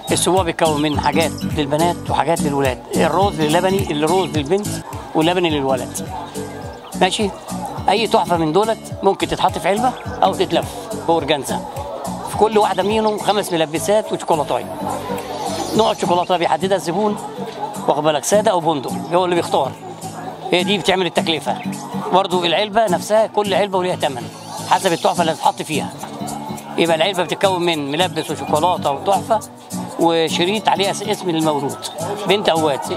السبوع بيتكون من حاجات للبنات وحاجات للولاد الروز للبني الروز للبنت واللبني للولد ماشي اي تحفه من دولت ممكن تتحط في علبه او تتلف باورجانزا في كل واحده منهم خمس ملبسات وشوكولاتايه نوع الشوكولاته بيحددها الزبون واخد بالك ساده او بندق هو اللي بيختار هي دي بتعمل التكلفه برضو العلبه نفسها كل علبه وليها ثمن حسب التحفه اللي هتتحط فيها يبقى العلبه بتتكون من ملبس وشوكولاته وتحفه وشريط عليه اس- اسم المولود بنت او واد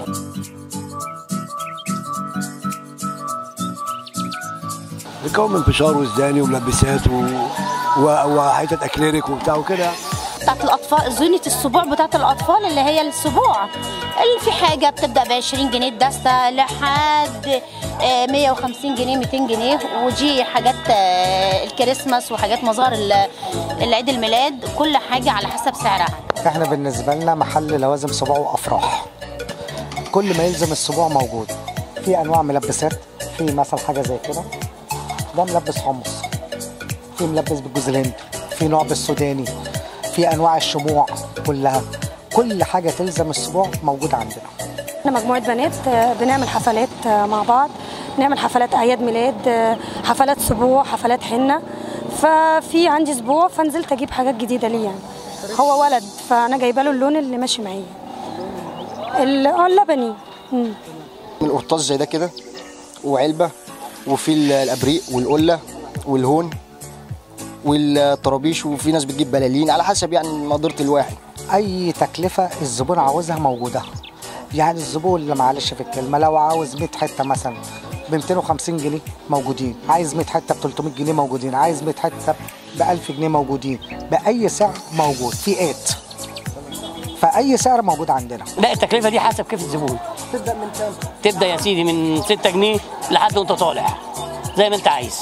بيتكون من فشار وزداني وملبسات و... و... وحتت اكليريك وبتاع وكده بتاعت الاطفال زينه السبوع بتاعت الاطفال اللي هي السبوع اللي في حاجه بتبدا ب 20 جنيه الدسته لحد آه، 150 جنيه 200 جنيه ودي حاجات آه، الكريسماس وحاجات مظاهر ال- العيد الميلاد كل حاجه على حسب سعرها احنا بالنسبه لنا محل لوازم سبوع وافراح كل ما يلزم السبوع موجود في انواع ملبسات في مثلا حاجه زي كده ده ملبس حمص في ملبس بالجوز الهند في نوع بالسوداني في انواع الشموع كلها كل حاجه تلزم السبوع موجوده عندنا احنا مجموعة بنات آه، بنعمل حفلات آه، مع بعض نعمل حفلات أعياد ميلاد آه، حفلات سبوع حفلات حنة ففي عندي أسبوع فنزلت أجيب حاجات جديدة ليه يعني هو ولد فأنا جايبة له اللون اللي ماشي معايا ال- اه اللبني مم. من القرطاس زي ده كده وعلبه وفي ال- الابريق والقله والهون والطرابيش وفي ناس بتجيب بلالين على حسب يعني مقدره الواحد اي تكلفه الزبون عاوزها موجوده يعني الزبون اللي معلش في الكلمه لو عاوز 100 حته مثلا ب 250 جنيه موجودين عايز 100 حته ب 300 جنيه موجودين عايز 100 حته ب 1000 جنيه موجودين باي سعر موجود فئات فاي سعر موجود عندنا لا التكلفه دي حسب كيف الزبون تبدا من كام تبدا يا سيدي من 6 جنيه لحد وانت طالع زي ما انت عايز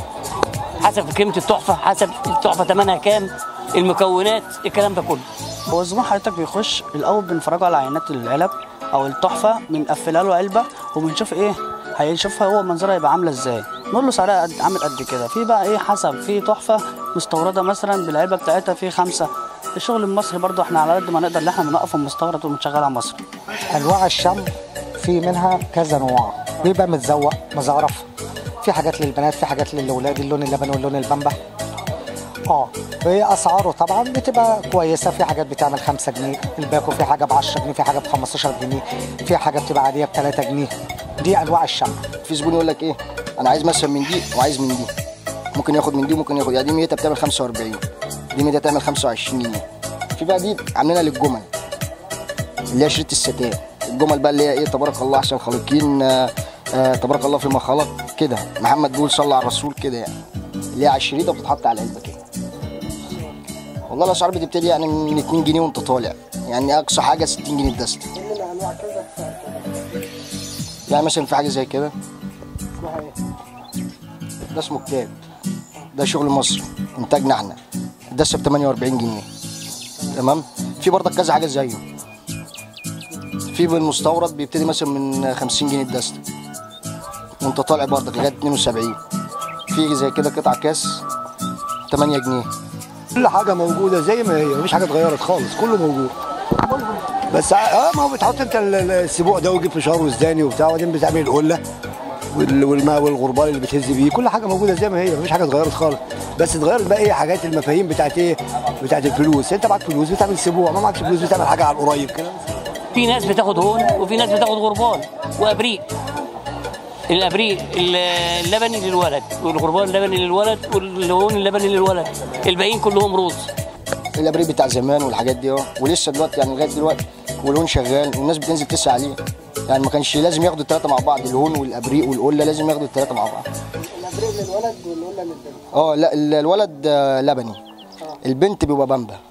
حسب قيمه التحفه حسب التحفه ثمنها كام المكونات الكلام ده كله هو الزبون حضرتك بيخش الاول بنفرجه على عينات العلب او التحفه بنقفلها له علبه وبنشوف ايه هيشوفها هو منظرها يبقى عامله ازاي نقول له سعرها قد عامل قد كده في بقى ايه حسب في تحفه مستورده مثلا بالعلبه بتاعتها في خمسه الشغل المصري برضو احنا على قد ما نقدر ان احنا بنوقف المستورد ونشغلها مصري انواع الشمع في منها كذا نوع بيبقى متزوق مزعرف في حاجات للبنات في حاجات للاولاد اللون اللبني واللون البامبا اه هي اسعاره طبعا بتبقى كويسه في حاجات بتعمل 5 جنيه الباكو في حاجه ب 10 جنيه في حاجه ب 15 جنيه في حاجه بتبقى عاديه ب 3 جنيه دي انواع الشمع في زبون يقول لك ايه انا عايز مثلا من دي وعايز من دي ممكن ياخد من دي وممكن ياخد يعني دي ميتها بتعمل 45 دي ميتها تعمل 25 جنيه في بقى دي عاملينها للجمل اللي هي شريط الستان الجمل بقى اللي هي ايه تبارك الله احسن خالقين آه آه تبارك الله فيما خلق كده محمد بيقول صلى على الرسول كده يعني اللي هي على الشريطه وبتتحط على العلبه كده والله الاسعار بتبتدي يعني من 2 جنيه وانت طالع يعني اقصى حاجه 60 جنيه الدستة يعني مثلا في حاجه زي كده ده اسمه كتاب ده شغل مصري انتاجنا احنا الدسه ب 48 جنيه تمام في برضك كذا حاجه زيه في بالمستورد بيبتدي مثلا من 50 جنيه الدسته وانت طالع برضك لغايه 72 في زي كده قطع كاس 8 جنيه كل حاجه موجوده زي ما هي مفيش حاجه اتغيرت خالص كله موجود بس اه ما هو بتحط انت ال- ال- السبوع ده وتجيب فشار وزداني وبتاع وبعدين بتعمل القله وال- والماء والغربال اللي بتهز بيه كل حاجه موجوده زي ما هي مفيش حاجه اتغيرت خالص بس اتغيرت بقى ايه حاجات المفاهيم بتاعت ايه بتاعت الفلوس انت معاك فلوس بتعمل سبوع ما معكش فلوس بتعمل حاجه على القريب كده في ناس بتاخد هون وفي ناس بتاخد غربال وابريق الابريق اللبني للولد والغربال اللبني للولد واللون اللبني للولد الباقيين كلهم روز الابريق بتاع زمان والحاجات دي اه ولسه دلوقتي يعني لغايه دلوقتي والهون شغال والناس بتنزل تسعى عليه يعني ما كانش لازم ياخدوا الثلاثه مع بعض الهون والابريق والقله لازم ياخدوا الثلاثه مع بعض الابريق للولد والقله للبنت اه لا ال- الولد آه، لبني البنت بيبقى بامبا